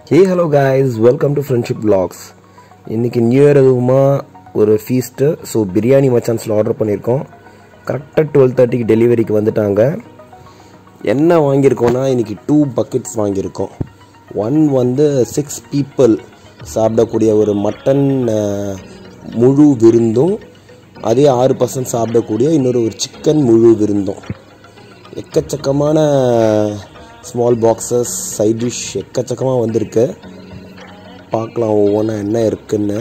hey hello guys welcome to friendship vlogs இன்னைக்கு new year எதுவுமா ஒரு ஃபீஸ்ட்டு ஸோ பிரியாணி மச்சான்ஸில் ஆர்டர் பண்ணியிருக்கோம் கரெக்டாக டுவெல் தேர்ட்டிக்கு டெலிவரிக்கு வந்துட்டாங்க என்ன வாங்கியிருக்கோம்னா இன்னைக்கு டூ பக்கெட்ஸ் வாங்கியிருக்கோம் ஒன் வந்து சிக்ஸ் பீப்புள் சாப்பிடக்கூடிய ஒரு மட்டன் அஹ், முழு விருந்தும் அதே ஆறு பர்சன்ட் சாப்பிடக்கூடிய இன்னொரு ஒரு சிக்கன் முழு விருந்தும் எக்கச்சக்கமான ஸ்மால் பாக்ஸஸ் சைட் டிஷ் எக்கச்சக்கமாக வந்திருக்கு பார்க்கலாம் ஒவ்வொன்றா என்ன இருக்குன்னு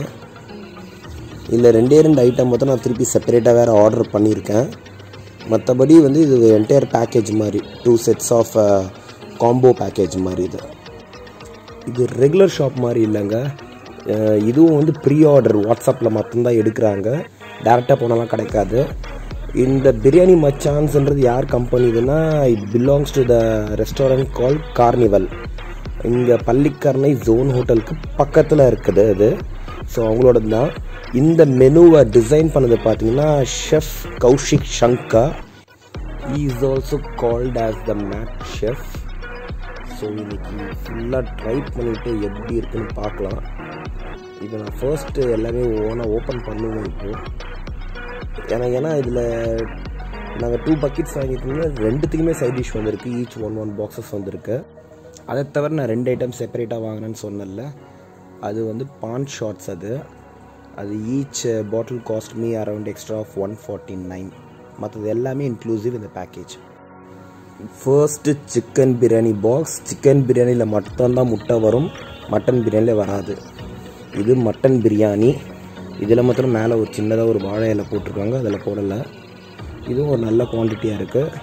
இல்லை ரெண்டே ரெண்டு ஐட்டம் மட்டும் நான் திருப்பி செப்பரேட்டாக வேறு ஆர்டர் பண்ணியிருக்கேன் மற்றபடி வந்து இது என்டையர் பேக்கேஜ் மாதிரி two sets of combo package மாதிரி இது இது ரெகுலர் ஷாப் மாதிரி இல்லைங்க அஹ் இதுவும் வந்து ப்ரீ ஆர்டர் வாட்ஸ்அப்பில் மட்டும்தான் எடுக்கிறாங்க டேரெக்டாக போனாலாம் கிடைக்காது இந்த பிரியாணி மச்சான்ஸ்ன்றது யார் கம்பெனி இதுன்னா it belongs to the restaurant call carnival இங்கே பள்ளிக்கரணை ஜோன் ஹோட்டலுக்கு பக்கத்தில் இருக்குது அது ஸோ அவங்களோட தான் இந்த மெனுவை டிசைன் பண்ணது பார்த்தீங்கன்னா chef Kaushik Shanka is also called as the mad chef so இன்னைக்கு ஃபுல்லாக ட்ரை பண்ணிவிட்டு எப்படி இருக்குன்னு பார்க்கலாம் இப்போ நான் ஃபர்ஸ்ட்டு எல்லாமே ஓனாக ஓப்பன் பண்ணுவேன் இப்போ ஏன்னா ஏன்னா இதில் நாங்கள் டூ பக்கெட்ஸ் வாங்கிட்டோம்னா ரெண்டுத்துக்குமே சைட் டிஷ் வந்திருக்கு ஈச் ஒன் ஒன் பாக்ஸஸ் வந்திருக்கு அதை தவிர நான் ரெண்டு ஐட்டம் செப்பரேட்டாக வாங்கினேன்னு சொன்னேன்ல அது வந்து பான் ஷார்ட்ஸ் அது அது each bottle cost me around extra of one forty nine மற்றது எல்லாமே இன்க்ளூசிவ் இந்த package first chicken biryani box chicken பிரியாணியில் மட்டும்தான் முட்டை வரும் மட்டன் பிரியாணியில் வராது இது மட்டன் பிரியாணி இதில் மாத்திரம் மேலே ஒரு சின்னதாக ஒரு வாழை இலை போட்டிருக்காங்க அதில் போடலை இதுவும் ஒரு நல்ல குவான்டிட்டியாக இருக்குது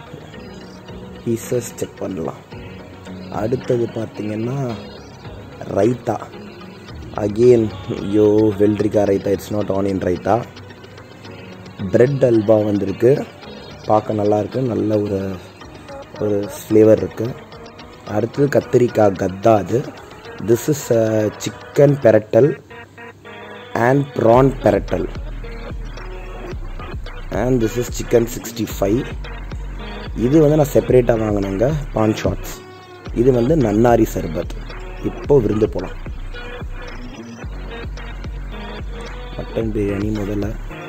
பீசஸ் செக் பண்ணலாம் அடுத்தது பார்த்தீங்கன்னா ரைத்தா அகெயின் யோ வெள்ளரிக்காய் raita it's not onion raita bread halwa வந்திருக்கு பார்க்க நல்லா இருக்கு நல்ல ஒரு ஒரு ஃப்ளேவர் இருக்குது அடுத்தது கத்திரிக்காய் கத்தா அது திஸ் இஸ் சிக்கன் பெரட்டல் அண்ட் ப்ரான் பெரட்டல் and this is chicken sixty five இது வந்து நான் செப்பரேட்டாக வாங்கினேங்க பான் ஷாட்ஸ் இது வந்து நன்னாரி சர்பத் இப்போ விருந்து போகலாம் மட்டன் பிரியாணி முதல்ல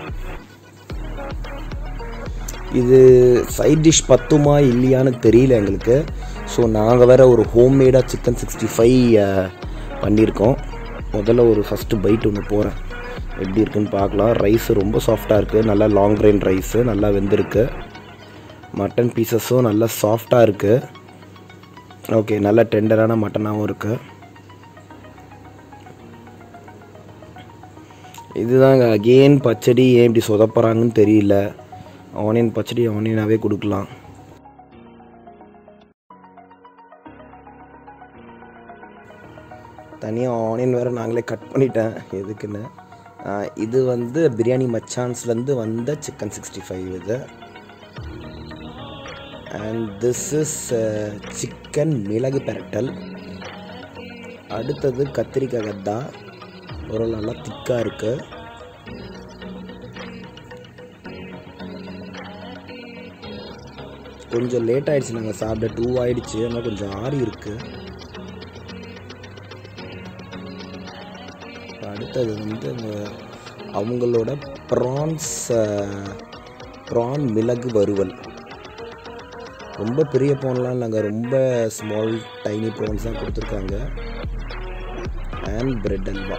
இது சைட் டிஷ் பத்துமா இல்லையான்னு தெரியல எங்களுக்கு ஸோ நாங்கள் வேற ஒரு ஹோம்மேடாக சிக்கன் சிக்ஸ்டி ஃபைவ் பண்ணியிருக்கோம் முதல்ல ஒரு ஃபஸ்ட்டு பைட் ஒன்று போகிறேன் எப்படி இருக்குன்னு பார்க்கலாம் ரைஸ் ரொம்ப சாஃப்டாக இருக்குது நல்லா லாங் கிரைன் ரைஸு நல்லா வெந்திருக்கு மட்டன் பீசஸும் நல்லா சாஃப்டாக இருக்குது ஓகே நல்ல டெண்டரான மட்டனாகவும் இருக்குது இதுதாங்க அகெயின் பச்சடி ஏன் இப்படி சொதப்புறாங்கன்னு தெரியல ஆனியன் பச்சடி ஆனியனாகவே கொடுக்கலாம் தனியாக ஆனியன் வேறு நாங்களே கட் பண்ணிட்டேன் எதுக்குன்னு ஆஹ் இது வந்து பிரியாணி மச்சான்ஸ்லேருந்து வந்த சிக்கன் சிக்ஸ்டி ஃபைவ் இது அண்ட் திஸ் இஸ் சிக்கன் மிளகு பெரட்டல் அடுத்தது கத்திரிக்காய் கத்தா ஒரு நல்லா திக்காக இருக்குது கொஞ்சம் லேட் ஆயிடுச்சு நாங்கள் சாப்பிட டூ ஆயிடுச்சு ஆனால் கொஞ்சம் ஆறி இருக்கு அடுத்தது வந்து அவங்க- அவங்களோட ப்ரான்ஸ் ப்ரான் மிளகு வறுவல் ரொம்ப பெரிய ப்ரான்லாம் இல்லைங்க ரொம்ப ஸ்மால் டைனி ப்ரான்ஸ் தான் கொடுத்துருக்காங்க and bread halwa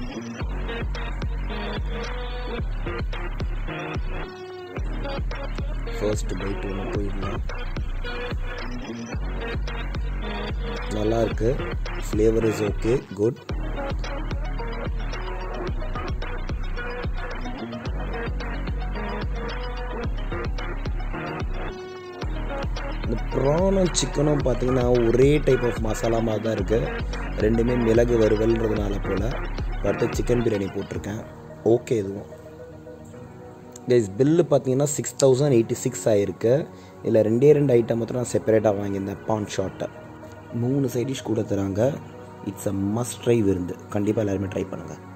first bite ஒன்று போயிடலாம் நல்லா இருக்கு ஃப்ளேவர் இஸ் ஓகே குட் இந்த ப்ரானும் சிக்கனும் பார்த்தீங்கன்னா ஒரே டைப் ஆஃப் மசாலா மாதிரி தான் இருக்குது ரெண்டுமே மிளகு வறுவல்ன்றதுனால போல் அடுத்து சிக்கன் பிரியாணி போட்டிருக்கேன் ஓகே இதுவும் கைஸ் பில்லு பார்த்தீங்கன்னா சிக்ஸ் தௌசண்ட் எயிட்டி சிக்ஸ் ஆகிருக்கு இதில் ரெண்டே ரெண்டு ஐட்டம் மட்டும் நான் செப்பரேட்டாக வாங்கியிருந்தேன் பான் ஷாட்டை மூணு சைடிஷ் கூட தராங்க இட்ஸ் அ மஸ்ட் ட்ரை விருந்து கண்டிப்பாக எல்லாருமே ட்ரை பண்ணுங்கள்